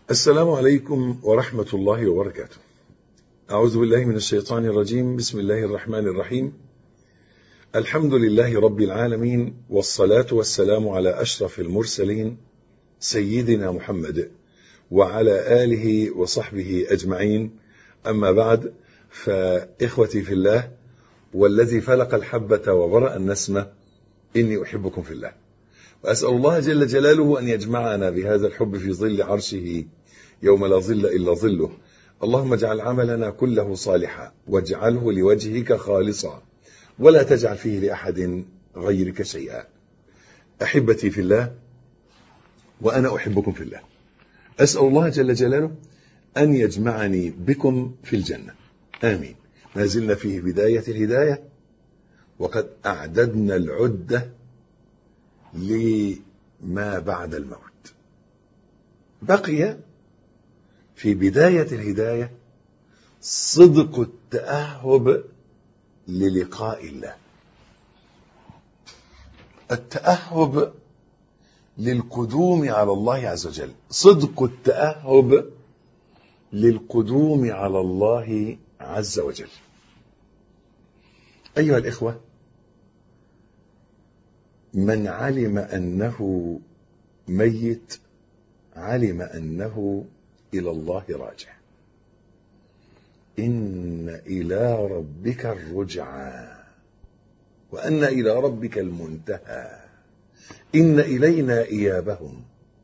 السلام عليكم ورحمة الله وبركاته. أعوذ بالله من الشيطان الرجيم، بسم الله الرحمن الرحيم. الحمد لله رب العالمين والصلاة والسلام على أشرف المرسلين سيدنا محمد وعلى آله وصحبه أجمعين. أما بعد فإخوتي في الله والذي فلق الحبة وبرأ النسمة إني أحبكم في الله. وأسأل الله جل جلاله أن يجمعنا بهذا الحب في ظل عرشه يوم لا ظل إلا ظله اللهم اجعل عملنا كله صالحا واجعله لوجهك خالصا ولا تجعل فيه لأحد غيرك شيئا أحبتي في الله وأنا أحبكم في الله أسأل الله جل جلاله أن يجمعني بكم في الجنة آمين ما زلنا في بداية الهداية وقد أعددنا العدة لما بعد الموت بقي في بداية الهداية صدق التأهب للقاء الله التأهب للقدوم على الله عز وجل صدق التأهب للقدوم على الله عز وجل أيها الإخوة من علم أنه ميت علم أنه إلى الله راجع إن إلى ربك الرجعى وأن إلى ربك المنتهى إن إلينا إيابهم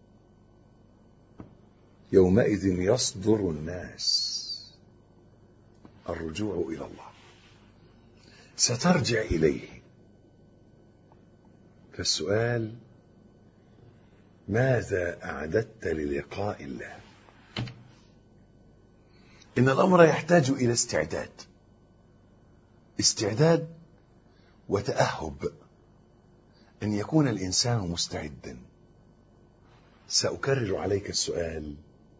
يومئذ يصدر الناس الرجوع إلى الله سترجع إليه فالسؤال ماذا أعددت للقاء الله إن الأمر يحتاج إلى استعداد استعداد وتأهب أن يكون الإنسان مستعدا سأكرر عليك السؤال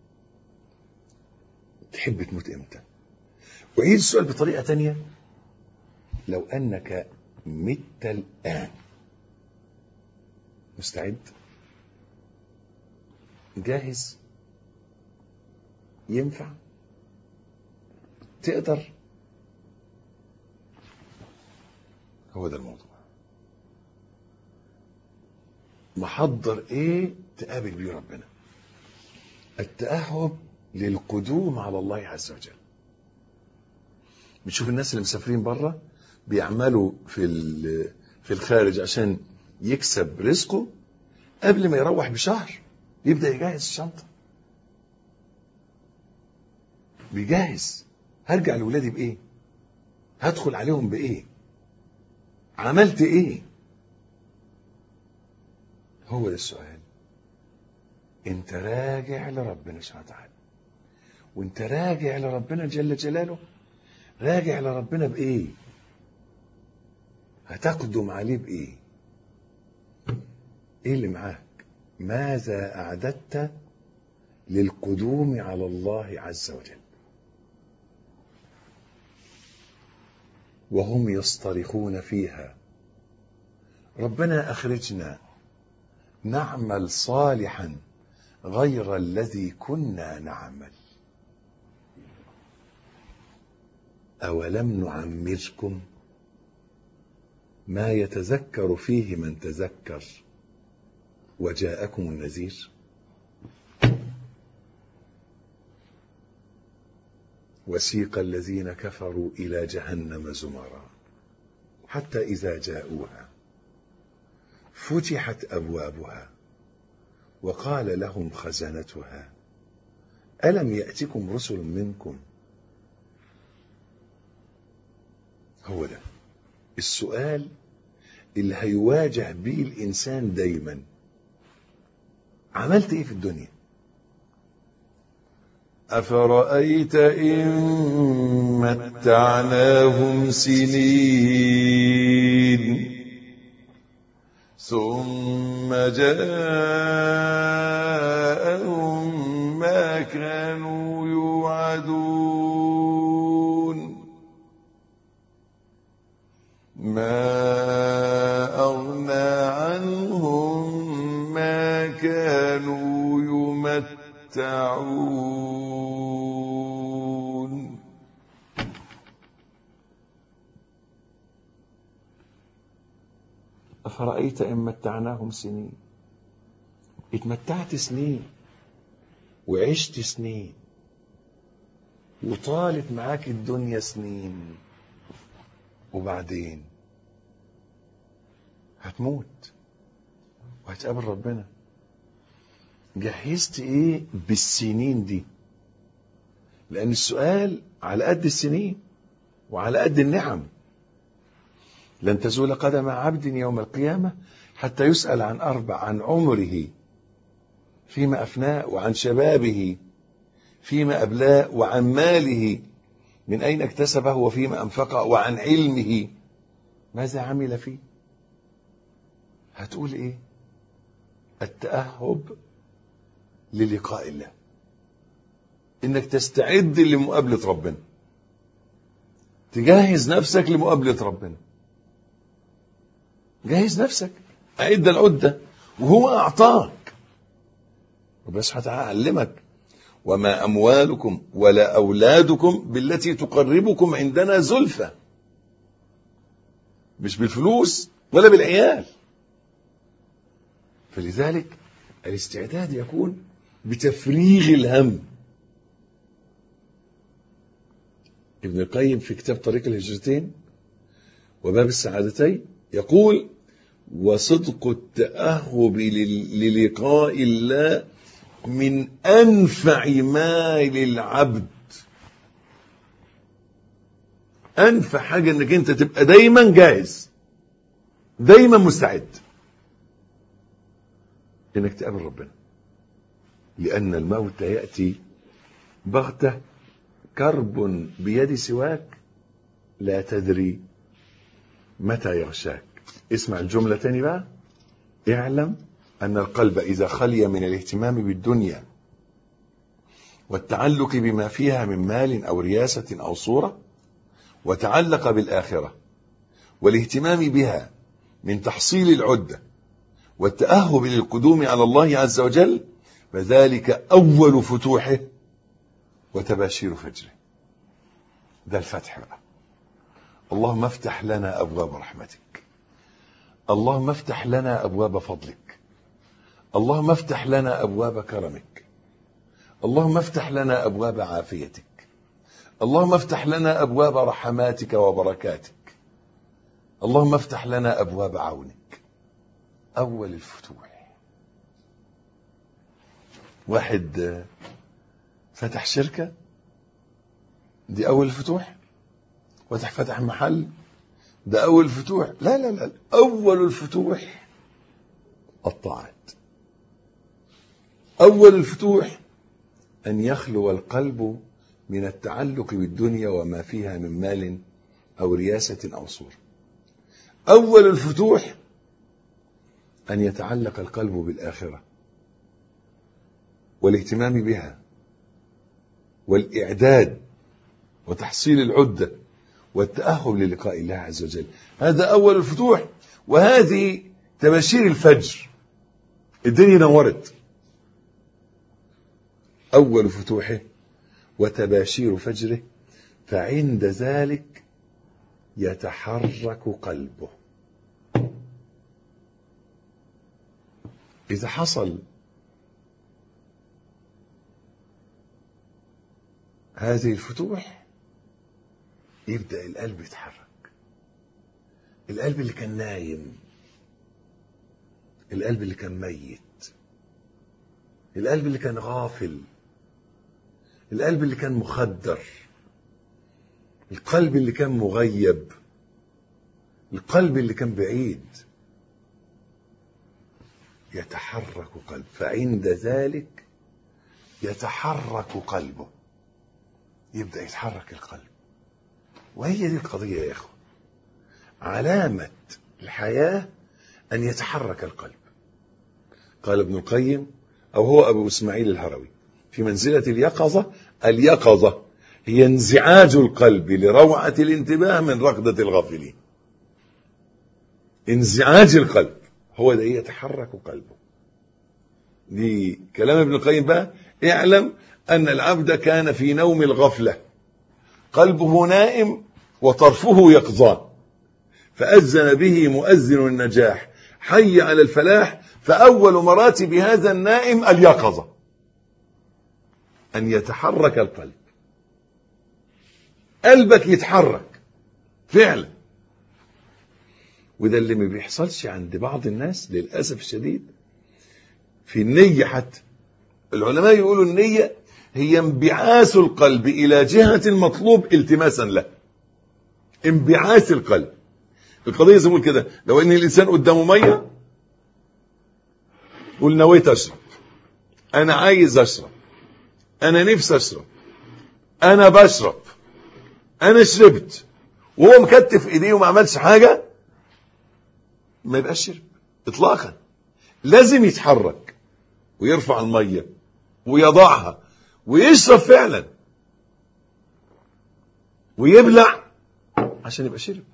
تحب تموت إمتى وعيد السؤال بطريقة تانية لو أنك مت الآن مستعد جاهز ينفع تقدر هو ده الموضوع محضر ايه تقابل بيه ربنا التأهب للقدوم على الله عز وجل بتشوف الناس اللي مسافرين بره بيعملوا في في الخارج عشان يكسب رزقه قبل ما يروح بشهر يبدا يجهز الشنطه بيجهز هرجع لولادي بايه هدخل عليهم بايه عملت ايه هو ده السؤال انت راجع لربنا سبحانه وتعالى وانت راجع لربنا جل جلاله راجع لربنا بايه هتقدم عليه بايه ايه اللي معاك ماذا اعددت للقدوم على الله عز وجل وهم يصطرخون فيها ربنا اخرجنا نعمل صالحا غير الذي كنا نعمل اولم نعمركم ما يتذكر فيه من تذكر وجاءكم النذير وسيق الذين كفروا الى جهنم زمرا حتى اذا جاءوها فتحت ابوابها وقال لهم خزنتها الم ياتكم رسل منكم هو ده السؤال اللي هيواجه به الانسان دايما عملت ايه في الدنيا افرايت ان متعناهم سنين ثم جاءهم ما كانوا يوعدون ما أغنى عنهم ما كانوا يتمتعون أفرأيت إن متعناهم سنين اتمتعت سنين وعشت سنين وطالت معاك الدنيا سنين وبعدين هتموت وهتقابل ربنا جهزت ايه بالسنين دي لان السؤال على قد السنين وعلى قد النعم لن تزول قدم عبد يوم القيامة حتى يسأل عن أربع عن عمره فيما أفناه وعن شبابه فيما أبلاه وعن ماله من أين اكتسبه وفيما أنفقه وعن علمه ماذا عمل فيه هتقول إيه التأهب للقاء الله إنك تستعد لمقابلة ربنا تجهز نفسك لمقابلة ربنا جهز نفسك أعد العدة وهو أعطاك وبس هتعلمك وما أموالكم ولا أولادكم بالتي تقربكم عندنا زلفى مش بالفلوس ولا بالعيال فلذلك الاستعداد يكون بتفريغ الهم ابن القيم في كتاب طريق الهجرتين وباب السعادتين يقول وصدق التأهب للقاء الله من أنفع ما للعبد أنفع حاجة إنك أنت تبقى دايما جاهز دايما مستعد إنك تقابل ربنا لأن الموت يأتي بغتة كرب بيد سواك لا تدري متى يغشاك اسمع الجملة تاني بقى اعلم أن القلب إذا خلي من الاهتمام بالدنيا والتعلق بما فيها من مال أو رياسة أو صورة وتعلق بالآخرة والاهتمام بها من تحصيل العدة والتأهب للقدوم على الله عز وجل فذلك أول فتوحه وتباشير فجره ده الفتح بقى اللهم افتح لنا أبواب رحمتك اللهم افتح لنا أبواب فضلك اللهم افتح لنا أبواب كرمك اللهم افتح لنا أبواب عافيتك اللهم افتح لنا أبواب رحماتك وبركاتك اللهم افتح لنا أبواب عونك أول الفتوح واحد فتح شركة دي أول الفتوح فتح فتح محل ده أول الفتوح لا لا لا أول الفتوح الطاعات أول الفتوح أن يخلو القلب من التعلق بالدنيا وما فيها من مال أو رياسة أو صورة أول الفتوح أن يتعلق القلب بالآخرة والاهتمام بها والإعداد وتحصيل العدة والتأهب للقاء الله عز وجل هذا أول الفتوح وهذه تباشير الفجر الدنيا نورت أول فتوحه وتباشير فجره فعند ذلك يتحرك قلبه إذا حصل هذه الفتوح يبدأ القلب يتحرك القلب اللي كان نايم القلب اللي كان ميت القلب اللي كان غافل القلب اللي كان مخدر القلب اللي كان مغيب القلب اللي كان بعيد يتحرك قلب فعند ذلك يتحرك قلبه يبدأ يتحرك القلب وهي دي القضية يا إخوة علامة الحياة أن يتحرك القلب قال ابن القيم أو هو أبو إسماعيل الهروي في منزلة اليقظة اليقظة هي انزعاج القلب لروعة الانتباه من ركضة الغافلين انزعاج القلب هو ده يتحرك قلبه دي كلام ابن القيم بقى اعلم أن العبد كان في نوم الغفلة قلبه نائم وطرفه يقظان فأذن به مؤذن النجاح حي على الفلاح فأول مراتب هذا النائم اليقظة أن يتحرك القلب قلبك يتحرك فعلا وده اللي ما بيحصلش عند بعض الناس للأسف الشديد في النية حتى العلماء يقولوا النية هي انبعاث القلب إلى جهة المطلوب التماسا له انبعاث القلب القضية زي ما بقول كده لو ان الانسان قدامه مية قول نويت اشرب انا عايز اشرب انا نفسي اشرب انا بشرب انا شربت وهو مكتف ايديه وما عملش حاجة ما يبقاش شرب اطلاقا لازم يتحرك ويرفع المية ويضعها ويشرب فعلا ويبلع عشان يبقى شرب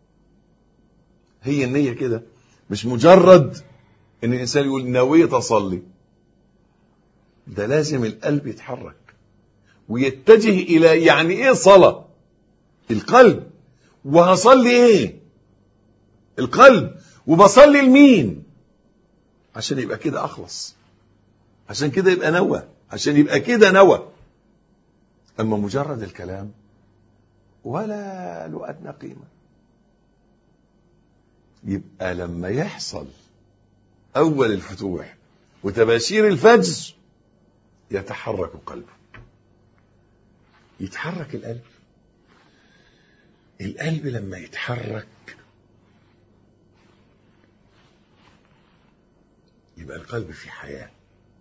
هي النية كده مش مجرد ان الانسان يقول نويت اصلي ده لازم القلب يتحرك ويتجه الى يعني ايه صلاة القلب وهصلي ايه القلب وبصلي لمين عشان يبقى كده اخلص عشان كده يبقى نوى عشان يبقى كده نوى اما مجرد الكلام ولا له ادنى قيمه يبقى لما يحصل اول الفتوح وتباشير الفجر يتحرك قلبه يتحرك القلب القلب لما يتحرك يبقى القلب في حياة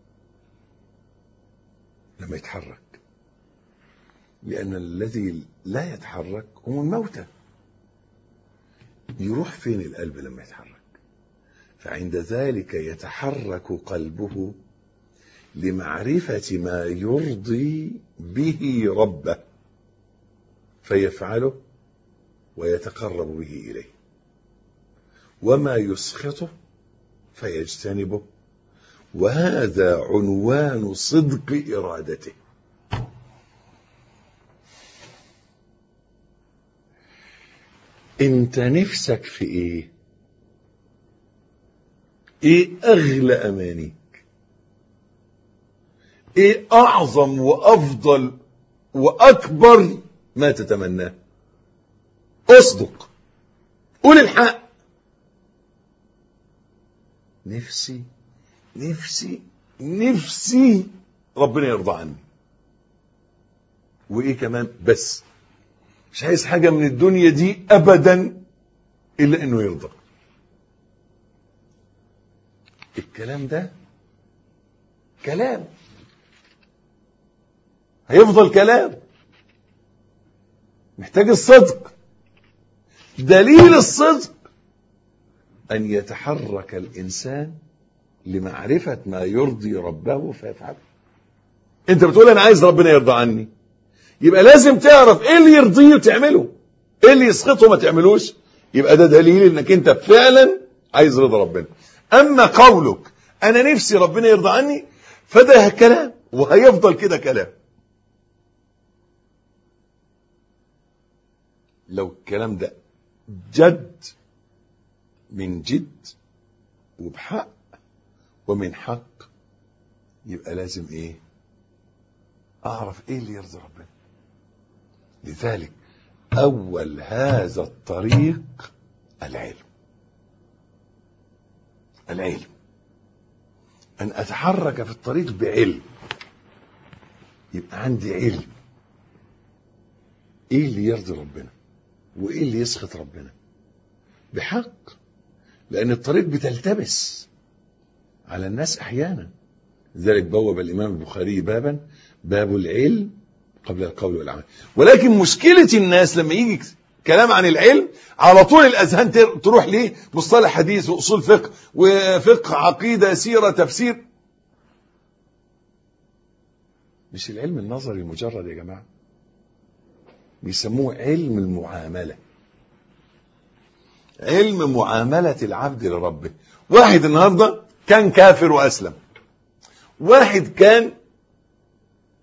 لما يتحرك لأن الذي لا يتحرك هم الموتى يروح فين القلب لما يتحرك فعند ذلك يتحرك قلبه لمعرفة ما يرضي به ربه فيفعله ويتقرب به إليه وما يسخطه فيجتنبه وهذا عنوان صدق إرادته انت نفسك في ايه ايه اغلى امانيك ايه اعظم وافضل واكبر ما تتمناه اصدق قول الحق نفسي نفسي نفسي ربنا يرضى عني وايه كمان بس مش عايز حاجة من الدنيا دي ابدا الا انه يرضى الكلام ده كلام هيفضل كلام محتاج الصدق دليل الصدق أن يتحرك الإنسان لمعرفة ما يرضي ربه فيفعله أنت بتقول أنا عايز ربنا يرضى عني يبقى لازم تعرف إيه اللي يرضيه وتعمله إيه اللي يسخطه ما تعملوش يبقى ده دليل إنك أنت فعلا عايز رضا ربنا أما قولك أنا نفسي ربنا يرضى عني فده كلام وهيفضل كده كلام لو الكلام ده جد من جد وبحق ومن حق يبقى لازم ايه اعرف ايه اللي يرضي ربنا لذلك اول هذا الطريق العلم العلم ان اتحرك في الطريق بعلم يبقى عندي علم ايه اللي يرضي ربنا وايه اللي يسخط ربنا بحق لان الطريق بتلتبس على الناس احيانا لذلك بوب الامام البخاري بابا باب العلم قبل القول والعمل ولكن مشكله الناس لما يجي كلام عن العلم على طول الاذهان تروح ليه مصطلح حديث واصول فقه وفقه عقيده سيره تفسير مش العلم النظري المجرد يا جماعه بيسموه علم المعامله علم معامله العبد لربه واحد النهارده كان كافر واسلم واحد كان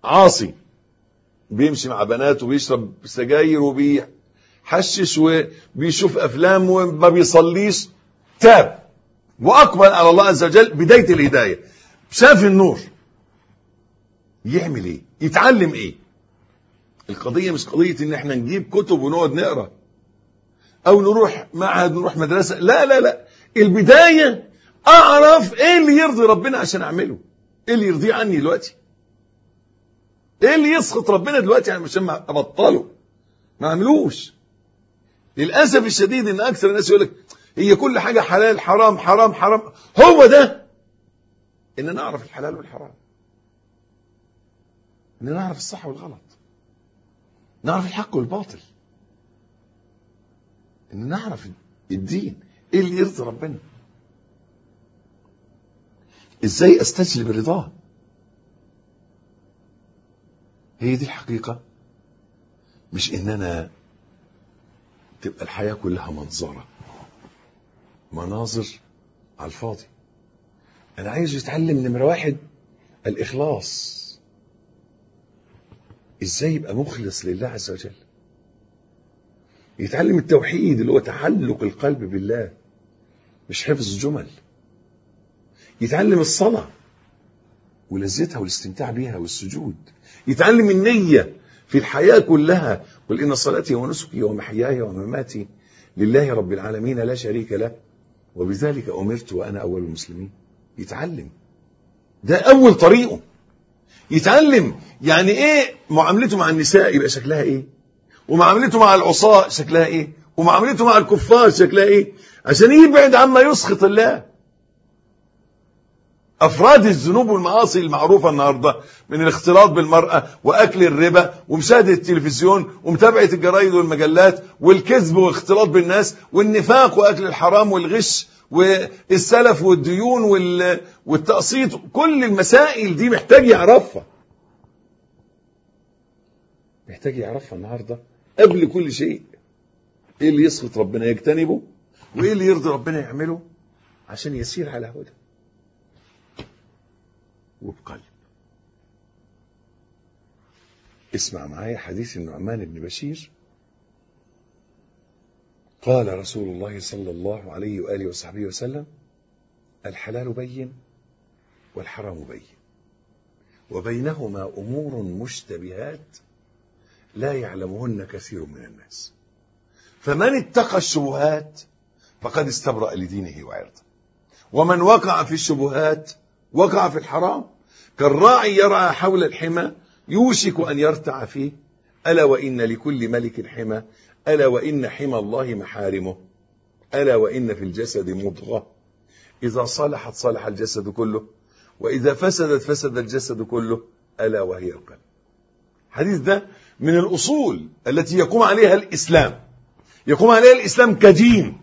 عاصي بيمشي مع بنات وبيشرب سجاير وبيحشش وبيشوف افلام وما بيصليش تاب واقبل على الله عز وجل بدايه الهدايه شاف النور يعمل ايه يتعلم ايه القضيه مش قضيه ان احنا نجيب كتب ونقعد نقرا او نروح معهد نروح مدرسه لا لا لا البدايه اعرف ايه اللي يرضي ربنا عشان اعمله ايه اللي يرضيه عني دلوقتي ايه اللي يسخط ربنا دلوقتي عشان ما ابطله ما اعملوش للاسف الشديد ان اكثر الناس يقول لك هي كل حاجه حلال حرام حرام حرام هو ده ان نعرف الحلال والحرام ان نعرف الصح والغلط نعرف الحق والباطل ان نعرف الدين ايه اللي يرضي ربنا ازاي استجلب رضاه هي دي الحقيقه مش ان انا تبقى الحياه كلها منظره مناظر على الفاضي انا عايز يتعلم نمره واحد الاخلاص ازاي يبقى مخلص لله عز وجل يتعلم التوحيد اللي هو تعلق القلب بالله مش حفظ جمل يتعلم الصلاة ولذتها والاستمتاع بها والسجود يتعلم النية في الحياة كلها قل إن صلاتي ونسكي ومحياي ومماتي لله رب العالمين لا شريك له وبذلك أمرت وأنا أول المسلمين يتعلم ده أول طريقه يتعلم يعني إيه معاملته مع النساء يبقى شكلها إيه ومعاملته مع العصاة شكلها إيه ومعاملته مع الكفار شكلها إيه عشان يبعد عما يسخط الله افراد الذنوب والمعاصي المعروفه النهارده من الاختلاط بالمراه واكل الربا ومشاهده التلفزيون ومتابعه الجرايد والمجلات والكذب والاختلاط بالناس والنفاق واكل الحرام والغش والسلف والديون والتقسيط كل المسائل دي محتاج يعرفها محتاج يعرفها النهارده قبل كل شيء ايه اللي يسخط ربنا يجتنبه وايه اللي يرضي ربنا يعمله عشان يسير على هدى وبقلب اسمع معايا حديث النعمان بن بشير قال رسول الله صلى الله عليه وآله وصحبه وسلم الحلال بين والحرام بين وبينهما أمور مشتبهات لا يعلمهن كثير من الناس فمن اتقى الشبهات فقد استبرأ لدينه وعرضه ومن وقع في الشبهات وقع في الحرام كالراعي يرعى حول الحمى يوشك أن يرتع فيه ألا وإن لكل ملك حمى ألا وإن حمى الله محارمه ألا وإن في الجسد مضغة إذا صلحت صلح الجسد كله وإذا فسدت فسد الجسد كله ألا وهي القلب الحديث ده من الأصول التي يقوم عليها الإسلام يقوم عليها الإسلام كدين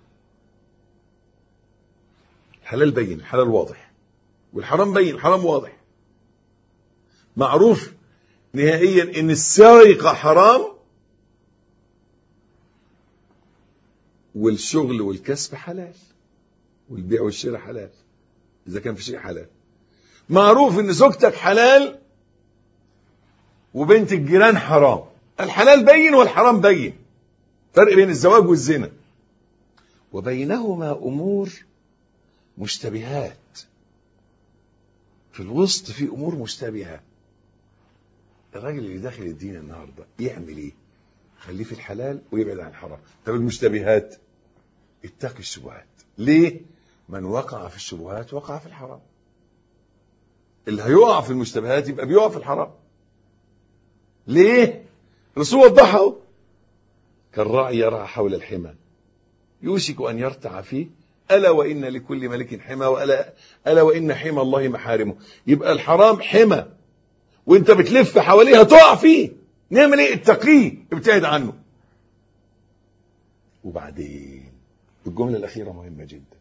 الحلال بين الحلال واضح والحرام بين الحرام واضح معروف نهائيا ان السرقه حرام والشغل والكسب حلال والبيع والشراء حلال اذا كان في شيء حلال معروف ان زوجتك حلال وبنت الجيران حرام الحلال بين والحرام بين فرق بين الزواج والزنا وبينهما امور مشتبهات في الوسط في امور مشتبهه الراجل اللي داخل الدين النهارده يعمل ايه خليه في الحلال ويبعد عن الحرام طب المشتبهات اتقي الشبهات ليه من وقع في الشبهات وقع في الحرام اللي هيقع في المشتبهات يبقى بيقع في الحرام ليه الرسول وضحه كالراعي يرعى حول الحمى يوشك ان يرتع فيه ألا وإن لكل ملك حمى وألا ألا وإن حمى الله محارمه يبقى الحرام حمى وانت بتلف حواليها تقع فيه نعمل ايه اتقيه ابتعد عنه وبعدين الجملة الأخيرة مهمة جدا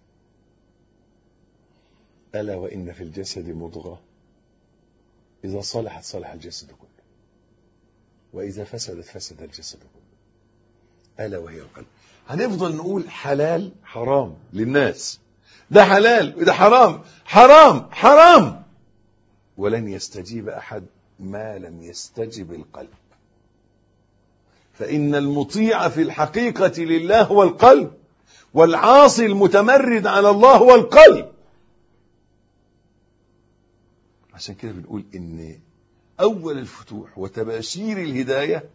ألا وإن في الجسد مضغة إذا صلحت صلح الجسد كله وإذا فسدت فسد الجسد كله ألا وهي القلب هنفضل نقول حلال حرام للناس ده حلال وده حرام حرام حرام ولن يستجيب أحد ما لم يستجب القلب فإن المطيع في الحقيقة لله هو القلب والعاصي المتمرد على الله هو القلب عشان كده بنقول إن أول الفتوح وتباشير الهداية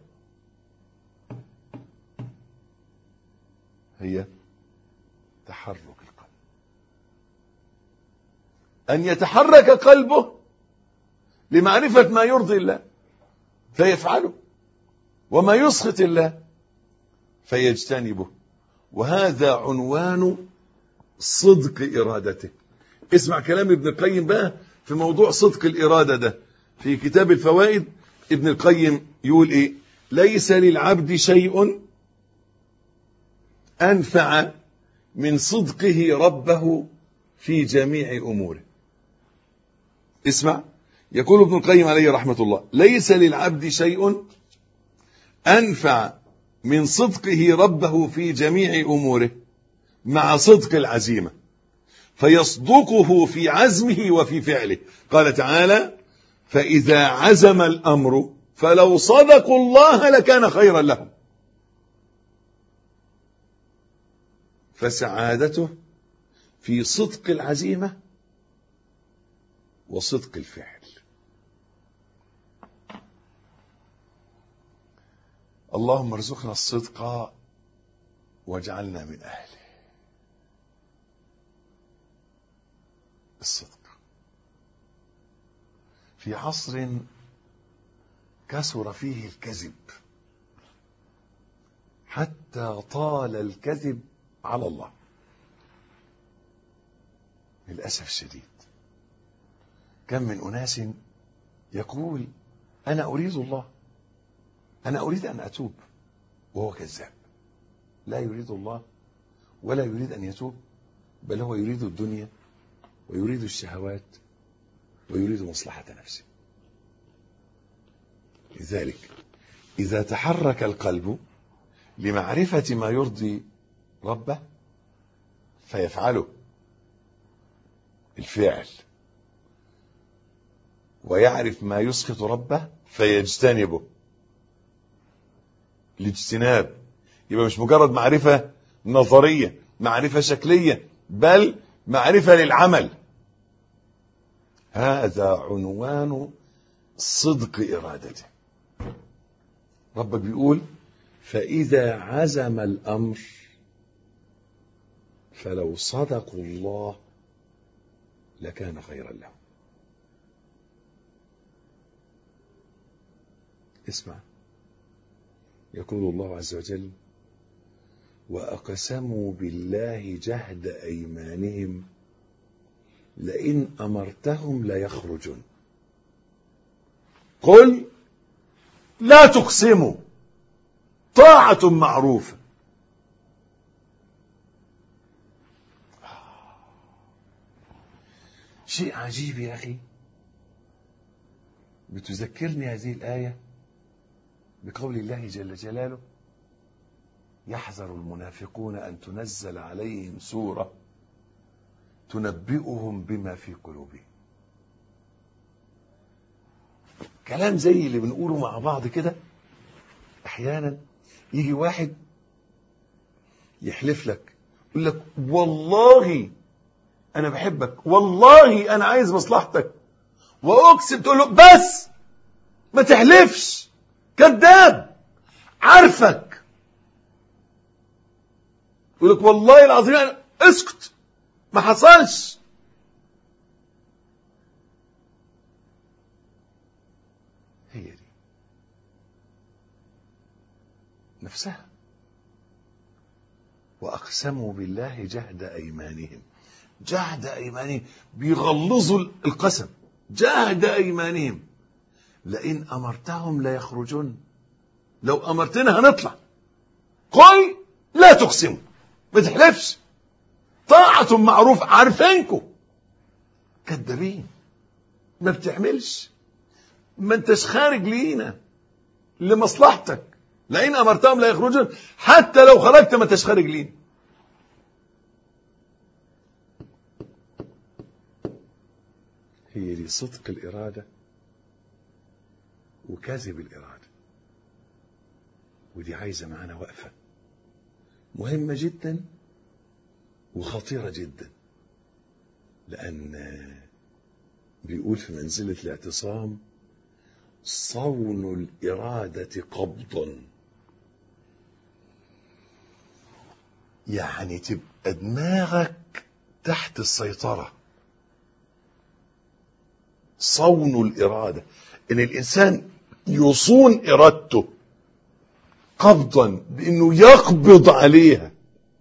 هي تحرك القلب أن يتحرك قلبه لمعرفة ما يرضي الله فيفعله وما يسخط الله فيجتنبه وهذا عنوان صدق إرادته اسمع كلام ابن القيم بقى في موضوع صدق الإرادة ده في كتاب الفوائد ابن القيم يقول ايه ليس للعبد شيء أنفع من صدقه ربه في جميع أموره اسمع يقول ابن القيم عليه رحمة الله ليس للعبد شيء أنفع من صدقه ربه في جميع أموره مع صدق العزيمة فيصدقه في عزمه وفي فعله قال تعالى فإذا عزم الأمر فلو صدقوا الله لكان خيرا لهم فسعادته في صدق العزيمة وصدق الفعل اللهم ارزقنا الصدق واجعلنا من أهله الصدق في عصر كثر فيه الكذب حتى طال الكذب على الله للأسف الشديد كم من أناس يقول أنا أريد الله أنا أريد أن أتوب وهو كذاب لا يريد الله ولا يريد أن يتوب بل هو يريد الدنيا ويريد الشهوات ويريد مصلحة نفسه لذلك إذا تحرك القلب لمعرفة ما يرضي ربه فيفعله الفعل ويعرف ما يسخط ربه فيجتنبه الاجتناب يبقى مش مجرد معرفة نظرية معرفة شكلية بل معرفة للعمل هذا عنوان صدق إرادته ربك بيقول فإذا عزم الأمر فلو صدقوا الله لكان خيرا لهم اسمع يقول الله عز وجل وأقسموا بالله جهد أيمانهم لئن أمرتهم ليخرجن قل لا تقسموا طاعة معروفة شيء عجيب يا أخي بتذكرني هذه الآية بقول الله جل جلاله يحذر المنافقون أن تنزل عليهم سورة تنبئهم بما في قلوبهم كلام زي اللي بنقوله مع بعض كده احيانا يجي واحد يحلف لك يقول لك والله انا بحبك والله انا عايز مصلحتك واقسم تقول له بس ما تحلفش كذاب عارفك يقول لك والله العظيم أنا اسكت ما حصلش هي دي نفسها وأقسموا بالله جهد أيمانهم جهد أيمانهم بيغلظوا القسم جهد أيمانهم لئن أمرتهم ليخرجون لو أمرتنا هنطلع قل لا تقسموا ما تحلفش طاعة معروف عارفينكم كذابين ما بتعملش ما انتش خارج لينا لمصلحتك لئن امرتهم لا يخرجون حتى لو خرجت ما انتش خارج لينا هي دي صدق الاراده وكذب الإرادة ودي عايزة معانا وقفة مهمة جدا وخطيرة جدا لأن بيقول في منزلة الاعتصام صون الإرادة قبضا يعني تبقى دماغك تحت السيطرة صون الإرادة إن الإنسان يصون إرادته قبضا بأنه يقبض عليها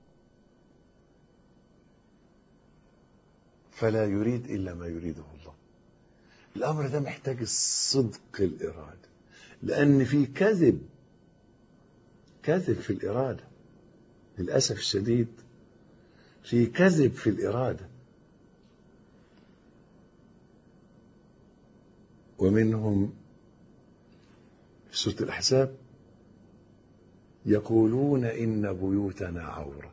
فلا يريد إلا ما يريده الله الأمر ده محتاج الصدق الإرادة لأن في كذب كذب في الإرادة للأسف الشديد في كذب في الإرادة ومنهم في سورة الأحزاب يقولون إن بيوتنا عورة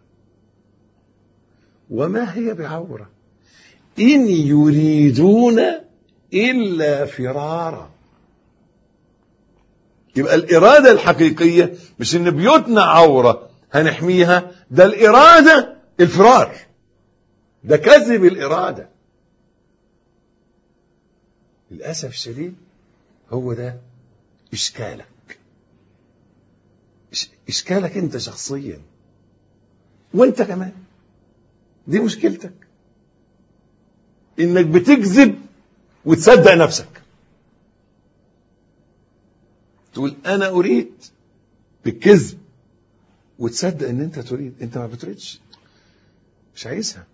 وما هي بعورة إن يريدون إلا فرارا يبقى الإرادة الحقيقية مش إن بيوتنا عورة هنحميها ده الإرادة الفرار ده كذب الإرادة للأسف الشديد هو ده إشكالك إشكالك أنت شخصيا وأنت كمان دي مشكلتك إنك بتكذب وتصدق نفسك تقول أنا أريد بالكذب وتصدق ان انت تريد انت ما بتريدش مش عايزها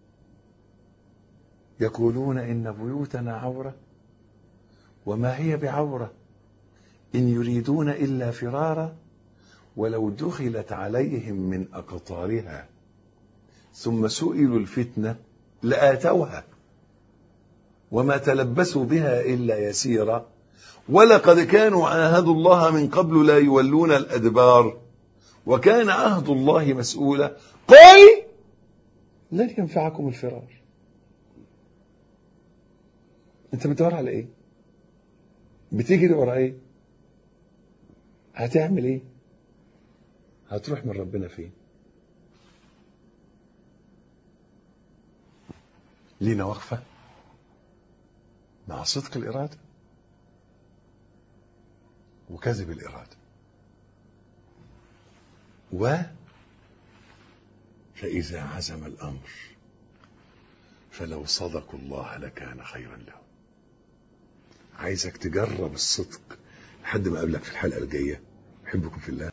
يقولون ان بيوتنا عوره وما هي بعوره ان يريدون الا فرارا ولو دخلت عليهم من اقطارها ثم سئلوا الفتنه لاتوها وما تلبسوا بها الا يسيرا ولقد كانوا عاهدوا الله من قبل لا يولون الادبار وكان عهد الله مسؤولا قل لن ينفعكم الفرار انت بتدور على ايه بتجري ورا ايه هتعمل ايه هتروح من ربنا فين لينا وقفة مع صدق الإرادة وكذب الإرادة و فإذا عزم الأمر فلو صدقوا الله لكان خيرا لهم عايزك تجرب الصدق لحد ما أقابلك في الحلقة الجاية أحبكم في الله